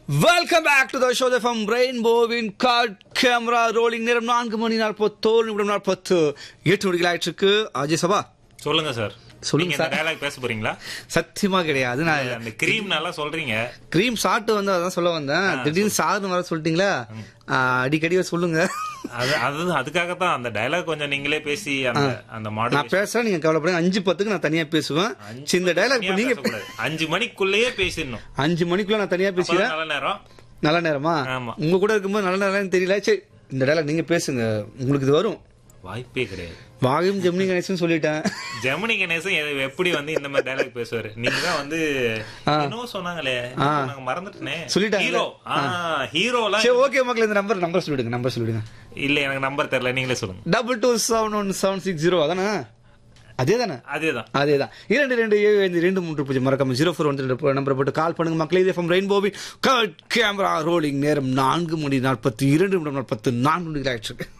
Welcome back to the show from ரெயின்போவின் கார்ட் camera rolling நேரம் நான்கு மணி நாற்பத்தோரு நிமிடம் நாற்பத்து எட்டு மணிகள் ஆயிடுச்சு அஜய் சபா சொல்லுங்க சார் சொல்லுங்க நீங்க இந்த சார். டயலாக் பேச போறீங்களா சத்தியமா கிடையாது நான் அந்த கிரீம் நல்லா சொல்றீங்க கிரீம் சாப்பிட்டு வந்து அதான் சொல்ல வந்தேன் திடீர்னு சாதம் வர சொல்லிட்டீங்களா ஆ, அடிக்கடி சொல்லுங்க அது அது அதுக்காகத்தான் அந்த டயலாக் கொஞ்சம் நீங்களே பேசி அந்த அந்த நான் மாடல் பேசுறேன் நீங்க கவலைப்படுங்க அஞ்சு பத்துக்கு நான் தனியா பேசுவேன் சரி, இந்த டைலாக் இப்ப நீங்க அஞ்சு மணிக்குள்ளேயே பேசிடணும் அஞ்சு மணிக்குள்ள நான் தனியா அப்பதான் பேசுறேன் நல்ல நேரம் நல்ல நேரமா ஆமா. உங்க கூட இருக்கும்போது நல்ல நேரம் தெரியல சரி இந்த டைலாக் நீங்க பேசுங்க உங்களுக்கு இது வரும் வாய்ப்பே கிடையாது வாயும் ஜெமினி கணேசன் சொல்லிட்டேன் ஜெமினி கணேசன் எ- எப்படி வந்து இந்த மாதிரி டயலாக் பேசுவாரு நீங்க தான் வந்து என்னவோ சொன்னாங்களே நாங்க மறந்துட்டேனே சொல்லிட்டாங்க. ஹீரோ ஆ ஹீரோலாம் சரி ஓகே மக்கள் இந்த நம்பர் நம்பர் சொல்லிடுங்க நம்பர் சொல்லிடுங்க இல்ல எனக்கு நம்பர் தெரியல நீங்களே சொல்லுங்க double two seven one seven six zero அதானே அதே தானே அதேதான் அதே தான் இரண்டு ரெண்டு ஏழு ஐந்து ரெண்டு மூன்று பூஜ்ஜியம் மறக்காம ஜீரோ ஃபோர் ஒன் ரெண்டு நம்பரை போட்டு கால் பண்ணுங்க மக்களே இதே ஃப்ரம் ரெயின்போவின் கேமரா ரோலிங் நேரம் நான்கு மணி நாற்பத்தி இரண்டு நிமிடம் நாற்பத்து நான்கு மணி ஆயிடுச்சு